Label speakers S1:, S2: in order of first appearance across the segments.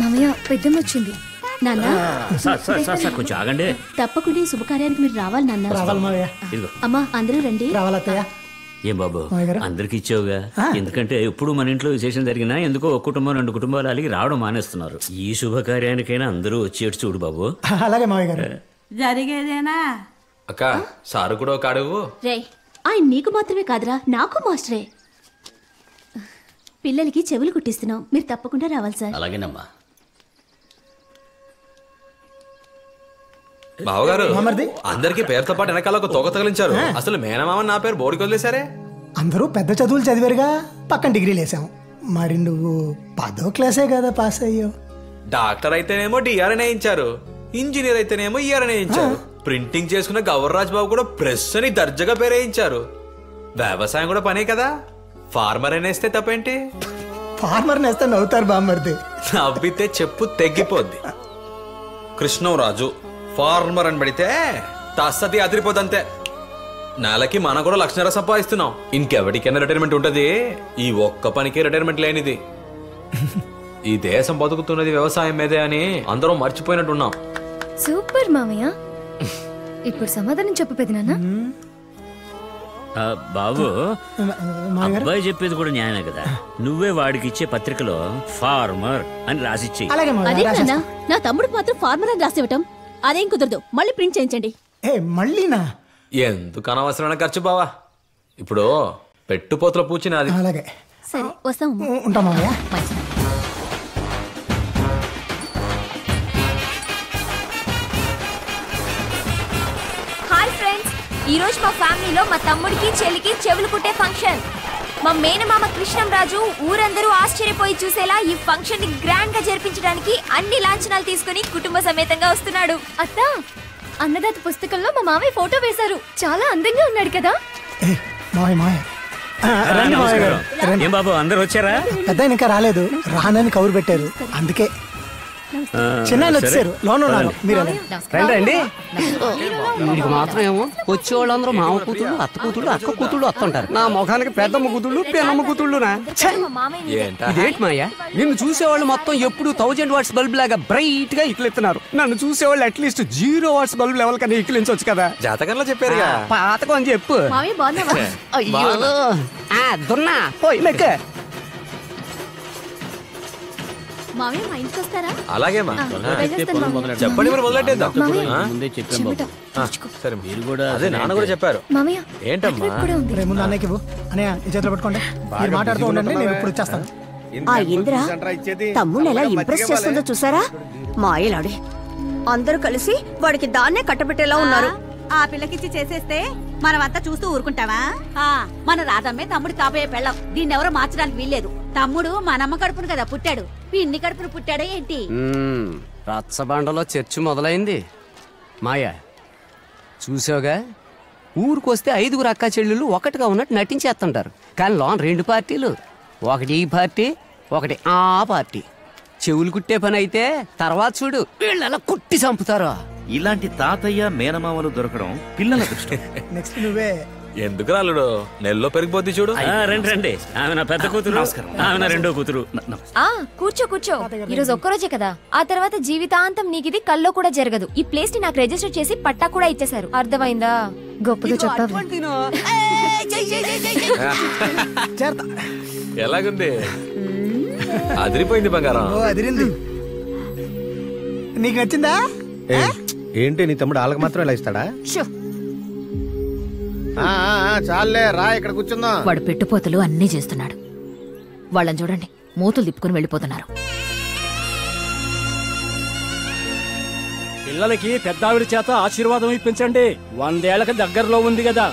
S1: మామయ్య పెద్దమ్మ వచ్చింది
S2: నాన్న
S3: సార్ సార్ సార్ సార్ కొంచెం ఆగండి
S2: తప్పకుండా ఈ శుభకార్యానికి మీరు రావాలి నాన్న
S4: రావాలి మావయ్య
S3: ఇదిగో
S2: అమ్మా అందరూ రండి
S4: రావాలత్తయ్య
S3: ఏం బాబు
S4: మామయ్య గారు?
S3: అందరికి ఇచ్చావుగా
S4: ఆ.
S3: ఎందుకంటే ఎప్పుడు మన ఇంట్లో విశేషం జరిగినా ఎందుకో ఒక కుటుంబం రెండు కుటుంబాలు అలిగి రావడం మానేస్తున్నారు ఈ శుభకార్యానికైనా అందరూ వచ్చేట్టు చూడు బాబు
S4: అలాగే మావయ్య గారు
S5: జరిగేదేనా
S6: అక్క సారు కూడా ఒక అడుగు
S2: రే ఆయన నీకు మాత్రమే కాదురా నాకు మాస్టరే పిల్లలకి చెవులు కుట్టిస్తున్నాం మీరు తప్పకుండా రావాలి సార్
S3: అలాగేనమ్మా
S6: బావగారు
S4: మామర్ది?
S6: అందరికి పేరుతో పాటు వెనకాల ఒక తోక తగిలించారు అసలు మేనమామ నా పేరు బోడికి వదిలేశారే
S4: అందరూ పెద్ద చదువులు చదివారుగా పక్కన డిగ్రీలు వేసాం మరి నువ్వు పదో క్లాసే కదా పాస్ అయ్యో
S6: డాక్టర్ అయితేనేమో డిఆర్ఎన్ వేయించారు ఇంజనీర్ అయితేనేమో ఈఆర్ఎన్ వేయించారు ప్రింటింగ్ చేసుకున్న గవర్రాజ్ బాబు కూడా ప్రెస్ అని దర్జాగా పేరేయించారు వ్యవసాయం కూడా పనే కదా ఫార్మర్ అనేస్తే తప్పేంటి
S4: ఫార్మర్ నేస్తే నవ్వుతారు బామ్మర్ది
S6: నవ్వితే చెప్పు తెగ్గిపోద్ది కృష్ణంరాజు ఫార్మర్ అని పడితే తస్తది అదిరిపోదంతే నెలకి మనం కూడా లక్షణాలు సంపాదిస్తున్నాం ఇంకెవరికైనా రిటైర్మెంట్ ఉంటది ఈ ఒక్క పనికి రిటైర్మెంట్ లేనిది ఈ దేశం బతుకుతున్నది వ్యవసాయం మీదే అని అందరం మర్చిపోయినట్టున్నాం
S1: సూపర్ మామయ్య ఇప్పుడు సమాధానం చెప్పు పెదనాన్న
S3: ఆ, బాబు
S4: మామయ్య గారు
S3: అబ్బాయి చెప్పేది కూడా న్యాయమే కదా నువ్వే వాడికి ఇచ్చే పత్రికలో ఫార్మర్ అని రాసిచ్చేయి
S4: అలాగే మావయ్య
S2: అదే
S4: రాసేస్తా.
S2: నాన్న నా తమ్ముడికి మాత్రం ఫార్మర్ అని రాసివ్వటం అదేం కుదరదు మళ్ళీ ప్రింట్ చేయించండి
S4: ఏ మళ్ళీనా
S6: ఎందుకు అనవసరమైన ఖర్చు బావా ఇప్పుడు పెట్టుపోతుల పూచినది
S4: అలాగే
S2: సరే వస్తాం అమ్మా.
S4: ఉ- ఉంటా మావయ్య
S2: మంచిది.
S7: హాయ్ ఫ్రెండ్స్ ఈ రోజు మా ఫ్యామిలీలో మా తమ్ముడికి చెల్లికి చెవులు కుట్టే ఫంక్షన్ మా మేనమామ కృష్ణంరాజు ఊరందరూ ఆశ్చర్యపోయి చూసేలా ఈ ఫంక్షన్ ని గ్రాండ్ గా జరిపించడానికి అన్ని లాంఛనాలు తీసుకుని కుటుంబ సమేతంగా వస్తున్నాడు
S1: అత్త అన్నదాత పుస్తకంలో మా మామయ్య ఫోటో వేశారు చాలా అందంగా ఉన్నాడు కదా
S4: ఏ మావయ్య మావయ్య ఆ,
S3: ఆ,
S4: రండి మావయ్య గారు
S3: నమస్కారం.
S4: రండి
S3: ఏం బాబు అందరు వచ్చారా
S4: పెద్ద ఆయన ఇంకా రాలేదు రానని కౌరు పెట్టారు అందుకే
S3: ఆ,
S4: చిన్న ఆయన
S3: సరే.
S4: వచ్చారు లోన్ ఉన్నాను మీరు వెళ్ళండి.
S8: రండి రండి వీడికి మాత్రం ఏమో వచ్చే వాళ్ళందరూ మామ కూతుళ్ళు అత్త కూతుళ్ళు అక్క కూతుళ్ళు వస్తుంటారు నా ముఖానికి పెద్దమ్మ కూతుళ్ళు పెనమ్మ కూతుళ్ళునా ఛే!
S7: మా మామయ్య
S6: ఏంటా
S8: ఇదేంటి మాయా నిన్ను చూసేవాళ్ళు మొత్తం ఎప్పుడు థౌజండ్ వాట్స్ బల్బ్ లాగా బ్రైట్ గా ఇక్లెత్తున్నారు నన్ను చూసేవాళ్ళు at least zero watts bulb level కన్నా ఇక్కిలించవచ్చు కదా
S6: జాతకంలో చెప్పారుగా
S8: పాతకం అని చెప్పు
S2: మామయ్య బాగున్నావా
S8: అయ్యో ఆ, దున్నా పోయి లెక్క
S2: మామయ్య మా ఇంటికి వస్తారా
S6: అలాగే మా
S1: వెళ్ళొస్తాను మామయ్య.
S6: చెప్పండి మరి మొదలెట్టేద్దాం
S1: మామయ్య
S6: ఆ?
S3: ముందే చెప్పాం
S1: చెమట
S3: బాబు
S6: ఆ, సరే
S3: మీరు కూడా
S6: అదే నాన్న కూడా చెప్పారు
S1: మామయ్య
S6: ఏంటమ్మా
S1: అటువైపు కూడా ఉంది
S4: రే ముందు అన్నయ్యకి ఇవ్వు అన్నయ్య ఈ చేతిలో పెట్టుకోండి మీరు మాట్లాడుతూ ఉండండి నేను ఇప్పుడు వచ్చేస్తాను
S9: ఆ ఇంద్ర తమ్ముని ఎలా ఇంప్రెస్ చేస్తుందో చూసారా మాయలాడి అందరూ కలిసి వాడికి దాన్నే కట్టబెట్టేలా ఉన్నారు
S5: ఆ పిల్లకిచ్చి చేసేస్తే మనమంతా చూస్తూ ఊరుకుంటావా ఆ మన రాధమ్మే తమ్ముడు కాబోయే పెళ్ళం దీన్ని ఎవరో మార్చడానికి వీల్లేదు తమ్ముడు మనమ్మ కడుపును కదా పుట్టాడు పిన్ని కడుపును పుట్టాడో ఏంటి
S8: మ్మ్. రచ్చబండలో చర్చ్ మొదలైంది మాయా చూసావుగా ఊరికొస్తే ఐదుగురు అక్క చెల్లెళ్ళు ఒకటిగా ఉన్నట్టు నటించేస్తుంటారు కానీ లోన్ రెండు పార్టీలు ఒకటి ఈ పార్టీ ఒకటి ఆ పార్టీ చెవులు కుట్టే పని అయితే తర్వాత చూడు వీళ్ళు ఎలా కుట్టి చంపుతారో
S10: ఇలాంటి తాతయ్య మేనమామలు దొరకడం పిల్లల దృష్టి
S4: నెక్స్ట్ నువ్వే
S6: ఎందుకు రాలుడు నెలలో పెరిగిపోద్ది చూడు
S3: ఆ, రండి రండి ఆమె నా పెద్ద కూతురు ఆమె నా రెండో కూతురు
S7: ఆ కూర్చో కూర్చో ఈ రోజు ఒక్కరోజే కదా ఆ తర్వాత జీవితాంతం నీకు ఇది కల్లో కూడా జరగదు ఈ ప్లేస్ ని నాకు రిజిస్టర్ చేసి పట్టా కూడా ఇచ్చేశారు అర్థమైందా
S1: గొప్పగా చెప్పావు
S8: అటువంటినో.
S4: చేరతా
S6: ఎలాగుంది అదిరిపోయింది బంగారం
S4: ఓ అదిరింది నీకు నచ్చిందా
S11: ఏంటి నీ తమ్ముడు వాళ్ళకి మాత్రం ఇలా ఇస్తాడా
S7: షో
S11: ఆ, ఆ, ఆ, చాలులే రా ఇక్కడ కూర్చుందాం
S12: వాడు పెట్టుపోతలు అన్నీ చేస్తున్నాడు వాళ్ళని చూడండి మూతులు తిప్పుకుని వెళ్ళిపోతున్నారు
S13: పిల్లలకి పెద్దావిడ చేత ఆశీర్వాదం ఇప్పించండి వందేళ్లకు దగ్గరలో ఉంది కదా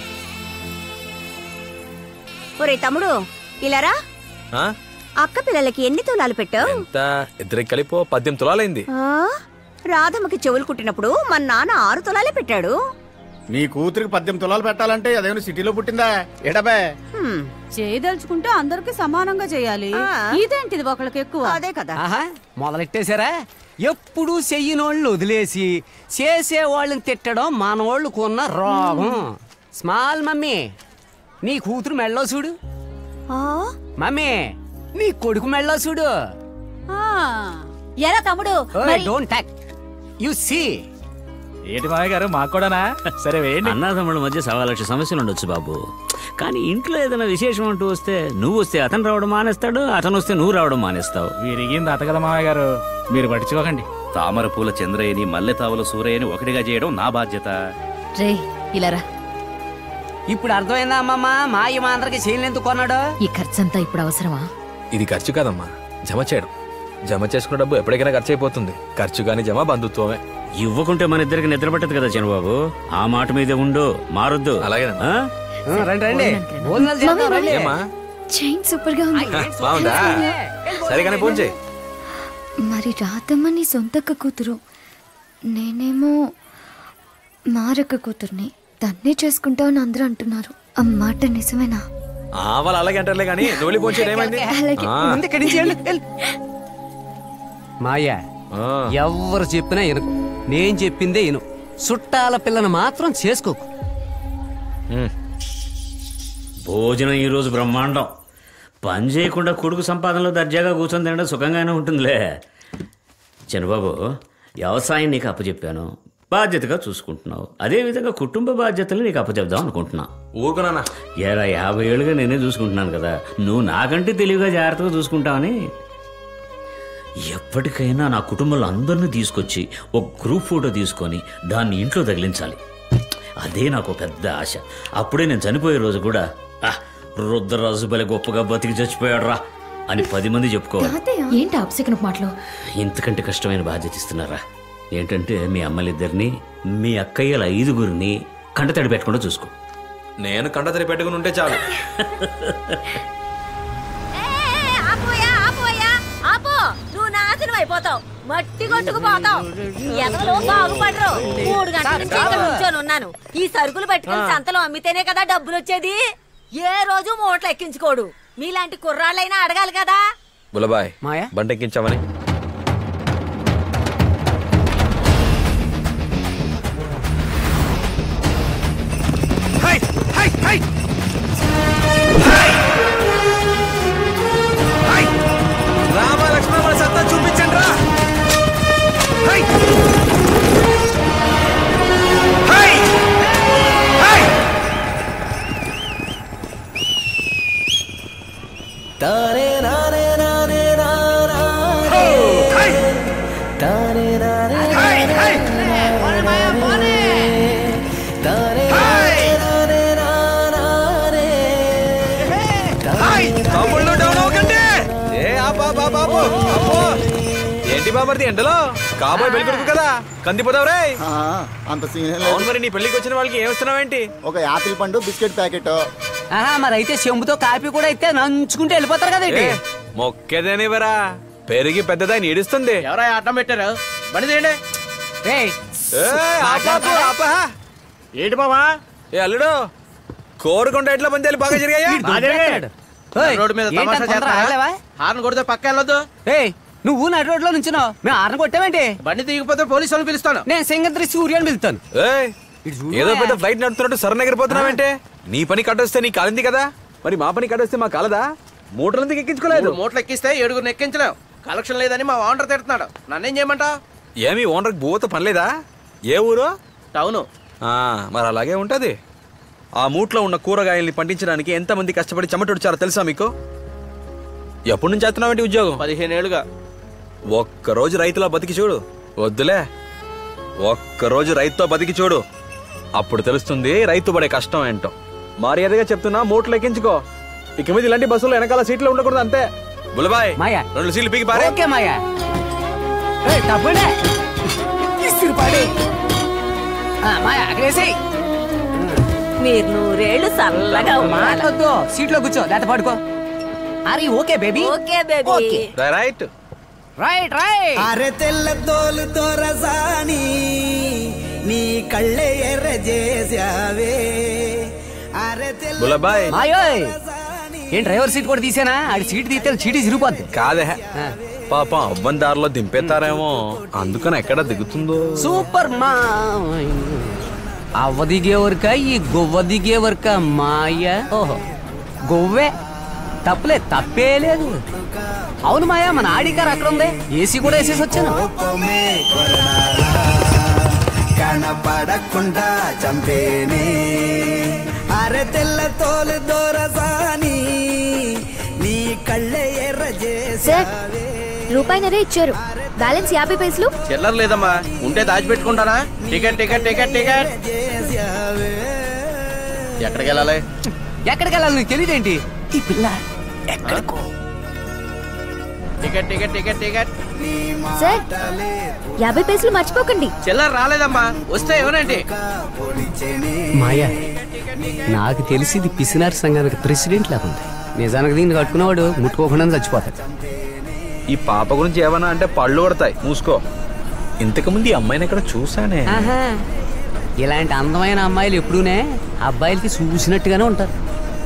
S9: ఒరే తమ్ముడు ఇలారా
S6: ఆ?
S9: అక్క పిల్లలకి ఎన్ని తులాలు పెట్టావు
S6: ఎంత ఇద్దరికి కలిపో పద్దెనిమిది తులాలైంది
S9: ఆ, రాధమ్మకి చెవులు కుట్టినప్పుడు మా నాన్న ఆరు తులాలే పెట్టాడు
S11: నీ కూతురికి పద్దెనిమిది తులాలు పెట్టాలంటే అదేమైనా సిటీలో పుట్టిందా ఎడబే
S9: హ్మ్,
S5: చేయదలుచుకుంటే అందరికి సమానంగా చేయాలి
S9: ఆ.
S5: ఇదేంటిది ఒకళ్ళకి ఎక్కువ
S9: అదే కదా
S8: ఆహా మొదలెట్టేశారా ఎప్పుడు చెయ్యనోళ్ళు వదిలేసి చేసేవాళ్ళని తిట్టడం మనోళ్ళకు ఉన్న రోగం స్మాల్ మమ్మీ నీ కూతురు మెళ్ళో చూడు
S9: ఆ,
S8: మమ్మీ నీ కొడుకు మెళ్ళో చూడు
S5: ఆ, ఎరా తమ్ముడు మరి
S8: డోంట్ టాక్ యు సీ
S13: ఏంటి మామయ్య గారు మాకు కూడానా సరే వేయండి
S3: అన్నదమ్ముల మధ్య సవా లక్ష సమస్యలు ఉండొచ్చు బాబు కానీ ఇంట్లో ఏదైనా విశేషం అంటూ వస్తే నువ్వు వస్తే అతను రావడం మానేస్తాడు అతను వస్తే నువ్వు రావడం మానేస్తావు
S13: విరిగింది అత కదా మామయ్య గారు మీరు పట్టించుకోకండి
S10: తామర పూల చంద్రయ్యని మల్లె తావుల సూరయ్యని ఒకటిగా చేయడం నా బాధ్యత
S12: రే ఇలారా
S8: ఇప్పుడు అర్థమైందా అమ్మమ్మ మాయ మా అందరికి చేయలు ఎందుకు కొన్నాడు
S12: ఈ ఖర్చంతా ఇప్పుడు అవసరమా
S6: ఇది ఖర్చు కాదమ్మా జమ చేయడం జమ చేసుకున్న డబ్బు ఎప్పటికైనా ఖర్చు అయిపోతుంది ఖర్చు కానీ జమ బంధుత్వమే
S3: ఇవ్వకుంటే మన ఇద్దరికి నిద్ర పట్టదు కదా చంద్రబాబు ఆ మాట మీదే ఉండు మారొద్దు
S6: అలాగే
S8: రండి రండి భోజనాలు చేద్దాం రండి
S6: ఏమా
S1: చైన్ సూపర్ గా ఉంది
S6: బాగుందా సరే కానీ ఫోన్ చేయి
S1: మరి రాధమ్మ నీ సొంతక్క కూతురు నేనేమో మారక్క కూతుర్ని తన్నే చేసుకుంటావని అందరూ అంటున్నారు ఆ మాట నిజమేనా
S6: ఆ వాళ్ళు అలాగే అంటారులే కానీ నోలి ఫోన్ చేయడం ఏమైంది
S1: అలాగే.
S6: ఆ.
S8: ముందు ఇక్కడి నుంచి వెళ్ళు, వెళ్ళు. మాయా ఎవరు చెప్పినా ఎనుకు నేను చెప్పిందే ఎను చుట్టాల పిల్లను మాత్రం చేసుకోకు
S3: భోజనం ఈ రోజు బ్రహ్మాండం పని చేయకుండా కొడుకు సంపాదనలో దర్జాగా కూర్చొని తినడం సుఖంగానే ఉంటుందిలే చంద్రబాబు వ్యవసాయం నీకు అప్పచెప్పాను బాధ్యతగా చూసుకుంటున్నావు అదేవిధంగా కుటుంబ బాధ్యతలు నీకు అప్పచెప్దాం అనుకుంటున్నా
S6: ఊరుకున్నానా
S3: ఏరా యాభై ఏళ్ళుగా నేనే చూసుకుంటున్నాను కదా నువ్వు నాకంటే తెలివిగా జాగ్రత్తగా చూసుకుంటావని ఎప్పటికైనా నా కుటుంబంలో అందరినీ తీసుకొచ్చి ఒక గ్రూప్ ఫోటో తీసుకొని దాన్ని ఇంట్లో తగిలించాలి అదే నాకు ఒక పెద్ద ఆశ అప్పుడే నేను చనిపోయే రోజు కూడా "ఆ, రుద్రరాజు బలి గొప్పగా బతికి చచ్చిపోయాడు రా అని పది మంది చెప్పుకోవాలి
S12: ఏంటి అప్సెకను మాటలు
S3: ఇంతకంటే కష్టమైన బాధ్యత ఇస్తున్నారా ఏంటంటే మీ అమ్మలిద్దరిని మీ అక్కయ్యల ఐదుగురిని కంటతడి పెట్టకుండా చూసుకో
S6: నేను కంటతడి పెట్టుకుని ఉంటే చాలు
S7: ఆపోయా ఆపోయా ఆపో నువ్వు నాశనం అయిపోతావు మట్టి కొట్టుకుపోతావు ఎదలో బాగుపడరు మూడు గంటల నుంచి ఇక్కడ నుంచొని ఉన్నాను ఈ సరుకులు పట్టుకుని సంతలో అమ్మితేనే కదా డబ్బులు వచ్చేది ఏ రోజు మూటలు ఎక్కించుకోడు మీలాంటి కుర్రాళ్ళైనా అడగాలి కదా
S6: బులబాయ్
S8: మాయా
S6: బండి ఎక్కించామని రామ లక్ష్మణ మన సత్తా చూపించండి రా హై! హై! హై! తమ్ముళ్ళు డౌన్ అవ్వకండి ఏ ఆపా బాబా అప్పో ఏంటి బాబర్ది ఎండలో కాబోయే పెళ్లి కొడుకు కదా కందిపోతావు రే
S11: అంత సీన్
S6: అవును మరి నీ పెళ్లికి వచ్చిన వాళ్ళకి ఏమిస్తున్నావేంటి
S11: ఒక యాపిల్ పండు బిస్కెట్ ప్యాకెట్
S8: ఆహా మరి అయితే చెంబుతో కాపీ కూడా అయితే నంచుకుంటే వెళ్ళిపోతారు కదా ఏంటి?
S6: మొక్కేదేనివరా పెరిగి పెద్దదా నీడుస్తుంది
S11: ఎవరో అడ్డం పెట్టారు బండి తీయండి
S8: ఏయ్,
S11: ఏంటి మామా
S6: ఏ అల్లుడు కోరుకుంటే ఎట్లా పందాలు బాగా జరిగాయా
S8: వీడు దొంగెత్తాడు. ఏయ్,
S11: రోడ్డు మీద
S8: ఏంటి
S11: తమాషా
S8: అంత తొందర
S11: చేస్తారా?
S8: ఆగలేవా?
S11: హార్న్ కొడితే పక్క వెళ్ళొద్దు
S8: ఏయ్ నువ్వు నడి రోడ్లో నుంచున్నావు మేము ఆరన కొట్టావేంటి
S11: బండి దిగిపోతే పోలీసు వాళ్ళని పిలుస్తాను
S8: నేను సింగత్రి సూర్యాన్ని పిలుస్తాను
S6: ఏయ్, ఏదో పెద్ద ఫ్లైట్ నడుపుతున్నట్టు సరణ ఎగిరిపోతున్నావంటే నీ పని కట్టొస్తే నీ కాలింది కదా మరి మా పని కట్టొస్తే మా కాలదా మూటలందుకు ఎక్కించుకోలేదు
S11: మూడు మూటలు ఎక్కిస్తే ఏడుగురు ఎక్కించలేం కలెక్షన్ లేదని మా ఓనర్ తిడుతున్నాడు నన్నేం చేయమంటావు
S6: ఏమి ఓనర్కి బోత పనిలేదా ఏ ఊరు
S11: టౌను
S6: ఆ, మరి అలాగే ఉంటది ఆ మూట్లో ఉన్న కూరగాయల్ని పండించడానికి ఎంతమంది కష్టపడి చెమటొడిచారో తెలుసా మీకు ఎప్పటి నుంచి చేస్తున్నావేంటి ఉద్యోగం
S11: పదిహేను ఏళ్ళుగా
S6: ఒక్కరోజు రైతులా బతికి చూడు వద్దులే ఒక్కరోజు రైతుతో బతికి చూడు అప్పుడు తెలుస్తుంది రైతు పడే కష్టం ఏంటో మర్యాదగా చెప్తున్నా మూటలు ఎక్కించుకో ఇక మీద ఇలాంటి బస్సులో వెనకాల సీట్లు ఉండకూడదు అంతే బులబాయ్
S8: మాయా
S6: రెండు సీట్లు పీకి పారే
S8: ఓకే మాయా ఏయ్, తప్పండి ఇసురు పాడి ఆ, మాయా అక్కడేసేయ్
S5: మీరు నూరేళ్లు చల్లగా ఉండాలి.
S8: మాట్లాడద్దు సీట్లో కూర్చో లేకపోతే పడుకో అరే okay baby
S5: okay baby
S6: right
S8: right right
S14: అరె తెల్ల తోలు తోరసాని నీ కళ్ళే ఎర్ర చేసావే అరె తెల్ల
S6: బులబాయ్
S8: మాయోయ్ ఏం డ్రైవర్ సీట్ కూడా తీసానా ఆడి సీట్ తీస్తే చీటీ చిరిగిపోద్ది
S6: కాదే పాపం అవ్వని దారిలో దింపేస్తారేమో అందుకని ఎక్కడ దిగుతుందో
S8: సూపర్ మా అవ్వ దిగే వరక ఈ గువ్వ దిగే వరక మాయ ఓహో గువ్వే తప్పులే తప్పే లేదు అవును మాయా మన ఆడి కారు అక్కడ ఉంది ఏసీ కూడా వేసేసి వచ్చాను
S14: కోపమే కొరడాలా, కనపడకుండా చంపేనే అరె తెల్ల తోలు దొరసాని నీ కళ్ళే ఎర్ర
S1: సార్ రూపాయినరే ఇచ్చారు బ్యాలెన్స్ యాభై పైసలు
S11: చిల్లర లేదమ్మా ఉంటే దాచిపెట్టుకుంటానా టికెట్ టికెట్ టికెట్ టికెట్ ఎక్కడికి వెళ్ళాలి
S8: ఎక్కడికి వెళ్ళాలి నీకు తెలియదేంటి ఈ పిల్ల ఎక్కడికో
S11: ticket ticket ticket ticket
S1: sir యాభై పైసలు మర్చిపోకండి
S11: చిల్లర రాలేదమ్మా వస్తే ఎవరండి
S8: మాయా నాకు తెలిసి ఇది పిసినారి సంఘానికి ప్రెసిడెంట్ లాగా ఉంది నిజానికి దీన్ని కట్టుకున్నవాడు ముట్టుకోకుండా చచ్చిపోతాడు
S6: ఈ పాప గురించి ఏమన్నా అంటే పళ్ళు కొడతాయి మూసుకో ఇంతకుముందు ఈ అమ్మాయిని ఎక్కడ చూసానే
S8: ఆహా. ఇలాంటి అందమైన అమ్మాయిలు ఎప్పుడూనే అబ్బాయిలకి చూసినట్టుగానే ఉంటారు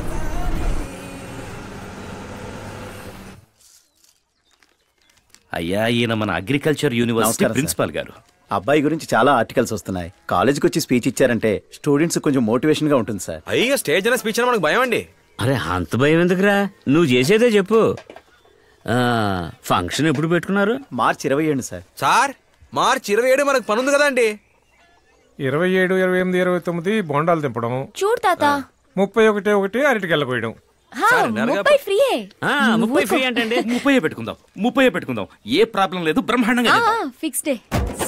S10: అయ్యా ఈయన మన అగ్రికల్చర్ యూనివర్సిటీ
S15: నమస్కారం, సార్.
S10: ప్రిన్సిపాల్ గారు
S15: అబ్బాయి గురించి చాలా ఆర్టికల్స్ వస్తున్నాయి కాలేజీకి వచ్చి స్పీచ్ ఇచ్చారంటే స్టూడెంట్స్ కొంచెం మోటివేషన్ గా ఉంటుంది సార్
S6: అయ్యా స్టేజ్ అయినా స్పీచ్ అయినా మనకు భయం అండి
S3: అరే అంత భయం ఎందుకురా నువ్వు చేసేదే చెప్పు ఆ, ఫంక్షన్ ఎప్పుడు పెట్టుకున్నారు
S15: మార్చి ఇరవై ఏడు సార్
S6: సార్ మార్చి ఇరవై ఏడు మనకు పని ఉంది కదా అండి
S16: ఇరవై ఏడు ఇరవై ఎనిమిది ఇరవై తొమ్మిది బోండాలు తింపడం
S7: చూడు తాత
S16: ముప్పై ఒకటి ఒకటి అరటికి వెళ్ళబోయడం
S7: హా, ముప్పై ఫ్రీయే
S10: ముప్పై ఫ్రీ అంటే ముప్పై పెట్టుకుందాం ముప్పై పెట్టుకుందాం ఏ ప్రాబ్లం లేదు బ్రహ్మాండంగా చేద్దాం.
S1: ఫిక్స్ డే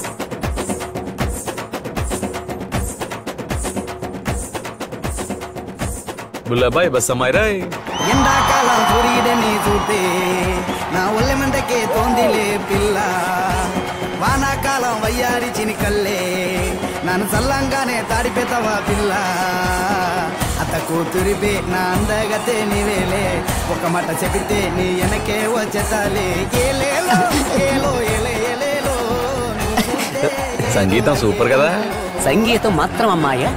S6: బుల్లబాయ్ బస్ అమ్మాయి రాయ్
S14: ఎండాకాలం సూర్యుడని చూస్తే నా ఒళ్ళెమంటకే తోందిలే పిల్ల వానాకాలం వయ్యారి చినికల్లే నన్ను చల్లంగానే తాడిపెతవా పిల్ల అత్త కూతురిపే నా అందగతే నీవేలే ఒక మాట చెబితే నీ వెనకే వచ్చేతాలే ఏలేలో ఏలో ఏలే ఏలేలో
S6: సంగీతం సూపర్ కదా
S8: సంగీతం మాత్రం అమ్మాయా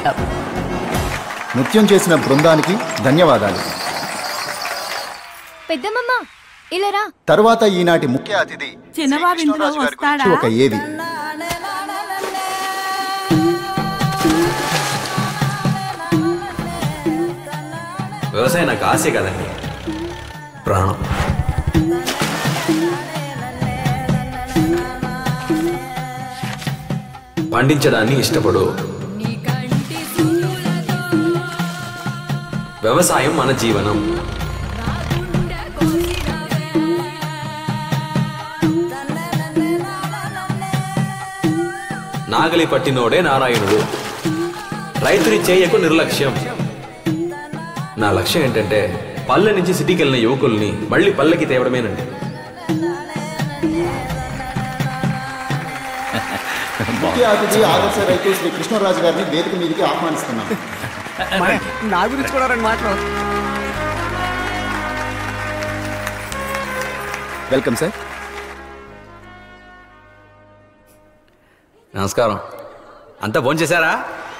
S17: నృత్యం చేసిన బృందానికి ధన్యవాదాలు
S1: పెద్దమ్మమ్మ ఇలా రా
S17: తరువాత ఈనాటి ముఖ్య అతిథి
S5: చిన్నబాబు ఇంట్లో వస్తాడా
S17: ఒక ఏవి
S6: వ్యవసాయం నాకు ఆశే కదండి ప్రాణం పండించడాన్ని ఇష్టపడు వ్యవసాయం మన జీవనం నాగలి పట్టినోడే నారాయణుడు రైతుని చేయకు నిర్లక్ష్యం నా లక్ష్యం ఏంటంటే పల్లె నుంచి సిటీకి వెళ్ళిన యువకుల్ని మళ్ళీ పల్లెకి తేవడమేనండి
S17: ముఖ్య అతిథి ఆదర్శ రైతు శ్రీ కృష్ణరాజు గారిని వేదిక మీదకి ఆహ్వానిస్తున్నాం
S8: నా గురించి కూడా రెండు మాటలు
S15: వెల్కమ్ సార్
S6: నమస్కారం అంతా భోంచేశారా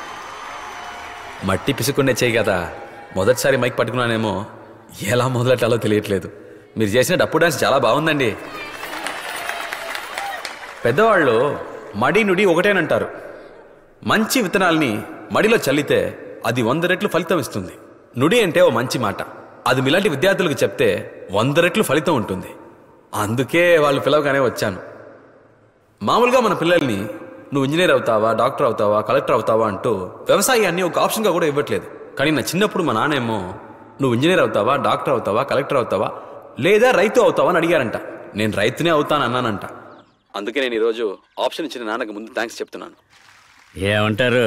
S6: మట్టి పిసుకునే చేయి కదా మొదటిసారి మైక్ పట్టుకున్నానేమో ఎలా మొదలెట్టాలో తెలియట్లేదు మీరు చేసిన డప్పు డాన్స్ చాలా బాగుందండి పెద్దవాళ్ళు మడి నుడి ఒకటేనంటారు మంచి విత్తనాల్ని మడిలో చల్లితే అది వంద రెట్లు ఫలితం ఇస్తుంది నుడి అంటే ఓ మంచి మాట అది మీలాంటి విద్యార్థులకు చెప్తే వంద రెట్లు ఫలితం ఉంటుంది అందుకే వాళ్ళు పిలవగానే వచ్చాను మామూలుగా మన పిల్లల్ని నువ్వు ఇంజనీర్ అవుతావా డాక్టర్ అవుతావా కలెక్టర్ అవుతావా అంటూ వ్యవసాయాన్ని ఒక ఆప్షన్గా కూడా ఇవ్వట్లేదు కానీ నా చిన్నప్పుడు మా నాన్నేమో నువ్వు ఇంజనీర్ అవుతావా డాక్టర్ అవుతావా కలెక్టర్ అవుతావా లేదా రైతు అవుతావా అని అడిగారంట నేను రైతునే అవుతాను అన్నానంట అందుకే నేను ఈరోజు ఆప్షన్ ఇచ్చిన నాన్నకు ముందు థ్యాంక్స్ చెప్తున్నాను
S3: ఏమంటారు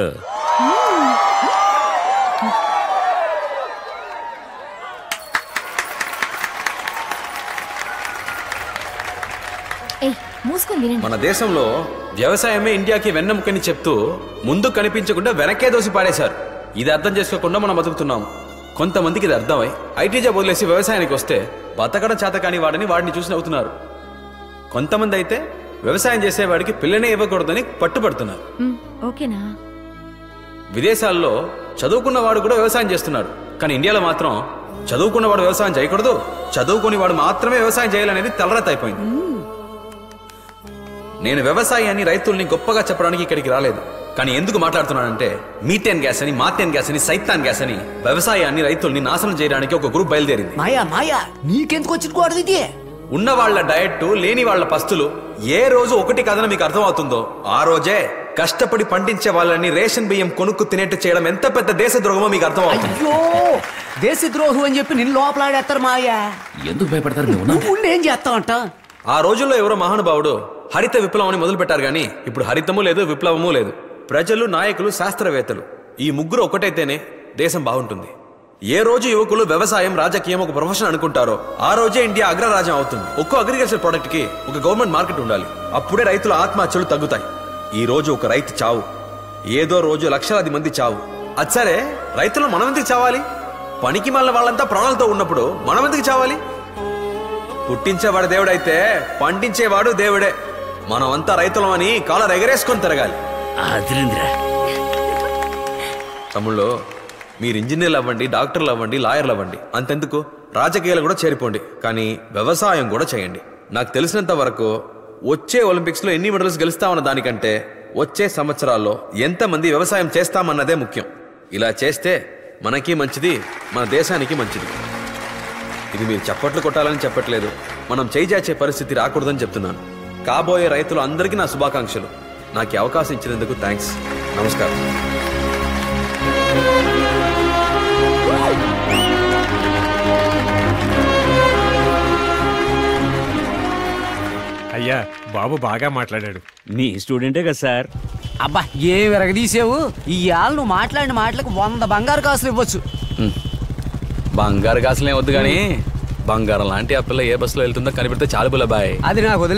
S1: ఏయ్ మూసుకొని వినండి
S6: మన దేశంలో వ్యవసాయమే ఇండియాకి వెన్నెముకని చెప్తూ ముందు కనిపించకుండా వెనకే దోసి పాడేశారు ఇది అర్థం చేసుకోకుండా మనం బతుకుతున్నాం కొంతమందికి ఇది అర్థమై ఐటీ జాబ్ వదిలేసి వ్యవసాయానికి వస్తే బతకడం చేత కాని వాడిని వాడిని చూసి నవ్వుతున్నారు కొంతమంది అయితే వ్యవసాయం చేసేవాడికి పిల్లనే ఇవ్వకూడదని పట్టుబడుతున్నారు
S1: మ్, ఓకేనా
S6: విదేశాల్లో చదువుకున్న వాడు కూడా వ్యవసాయం చేస్తున్నాడు కానీ ఇండియాలో మాత్రం చదువుకున్నవాడు వ్యవసాయం చేయకూడదు చదువుకుని వాడు మాత్రమే వ్యవసాయం చేయాలనేది తలరాత అయిపోయింది నేను వ్యవసాయాన్ని రైతుల్ని గొప్పగా చెప్పడానికి ఇక్కడికి రాలేదు కానీ ఎందుకు మాట్లాడుతున్నానంటే మీథేన్ గ్యాస్ అని మాథేన్ గ్యాస్ అని సైతాన్ గ్యాస్ అని వ్యవసాయాన్ని రైతుల్ని నాశనం చేయడానికి ఒక గ్రూప్ బయలుదేరింది
S8: మాయా మాయా నీకెందుకు వచ్చిన గొడవ ఇది
S6: ఉన్న వాళ్ళ డయట్ లేని వాళ్ళ పస్తులు ఏ రోజు ఒకటి కథన మీకు అర్థమవుతుందో ఆ రోజే కష్టపడి పండించే వాళ్ళని రేషన్ బియ్యం కొనుక్కు తినేట్టు చేయడం ఎంత పెద్ద దేశ ద్రోహమో మీకు అర్థమవుతుంది
S8: అయ్యో దేశద్రోహం అని చెప్పి నిన్ను లోపలాడేస్తారు మాయా
S10: ఎందుకు భయపడతారు నువ్వు
S8: నువ్వు ఏం చేస్తావంట
S6: ఆ రోజుల్లో ఎవరో మహానుభావుడు హరిత విప్లవం అని మొదలు పెట్టారు కానీ ఇప్పుడు హరితము లేదు విప్లవము లేదు ప్రజలు నాయకులు శాస్త్రవేత్తలు ఈ ముగ్గురు ఒకటైతేనే దేశం బాగుంటుంది ఏ రోజు యువకులు వ్యవసాయం రాజకీయం ఒక ప్రొఫెషన్ అనుకుంటారో ఆ రోజే ఇండియా అగ్రరాజ్యం అవుతుంది ఒక్కో అగ్రికల్చర్ ప్రోడక్ట్ కి ఒక గవర్నమెంట్ మార్కెట్ ఉండాలి అప్పుడే రైతుల ఆత్మహత్యలు తగ్గుతాయి ఈ రోజు ఒక రైతు చావు ఏదో రోజు లక్షలాది మంది చావు అది సరే రైతులు మనం ఎందుకు చావాలి పనికి మళ్ళీ వాళ్ళంతా ప్రాణాలతో ఉన్నప్పుడు మనం ఎందుకు చావాలి పుట్టించేవాడు దేవుడైతే పండించేవాడు దేవుడే మనమంతా రైతులం అని కాలర్ ఎగరేసుకొని తిరగాలి
S3: అదిరింద్రా
S6: తమ్ముళ్ళు మీరు ఇంజనీర్లు అవ్వండి డాక్టర్లు అవ్వండి లాయర్లు అవ్వండి అంతెందుకు రాజకీయాలు కూడా చేరిపోండి కానీ వ్యవసాయం కూడా చేయండి నాకు తెలిసినంత వరకు వచ్చే ఒలింపిక్స్లో ఎన్ని మెడల్స్ గెలుస్తామన్న దానికంటే వచ్చే సంవత్సరాల్లో ఎంతమంది వ్యవసాయం చేస్తామన్నదే ముఖ్యం ఇలా చేస్తే మనకి మంచిది మన దేశానికి మంచిది ఇది మీరు చప్పట్లు కొట్టాలని చెప్పట్లేదు మనం చేయిచాచే పరిస్థితి రాకూడదని చెప్తున్నాను కాబోయే రైతులు అందరికీ నా శుభాకాంక్షలు నాకు ఈ అవకాశం ఇచ్చినందుకు థ్యాంక్స్ నమస్కారం
S16: అయ్యా బాబు బాగా మాట్లాడాడు
S3: మీ స్టూడెంటే కదా సార్
S8: అబ్బా ఏ విరగదీసావు ఈ ఆళ్ళు నువ్వు మాట్లాడిన మాటలకు వంద బంగారు కాసులు ఇవ్వచ్చు
S6: బంగారు కాసులే వద్దు కానీ బంగారం లాంటి ఆ పిల్ల ఏ బస్సులో వెళ్తుందో కనిపెడితే చాలు బాయ్
S8: అది నాకు వదిలే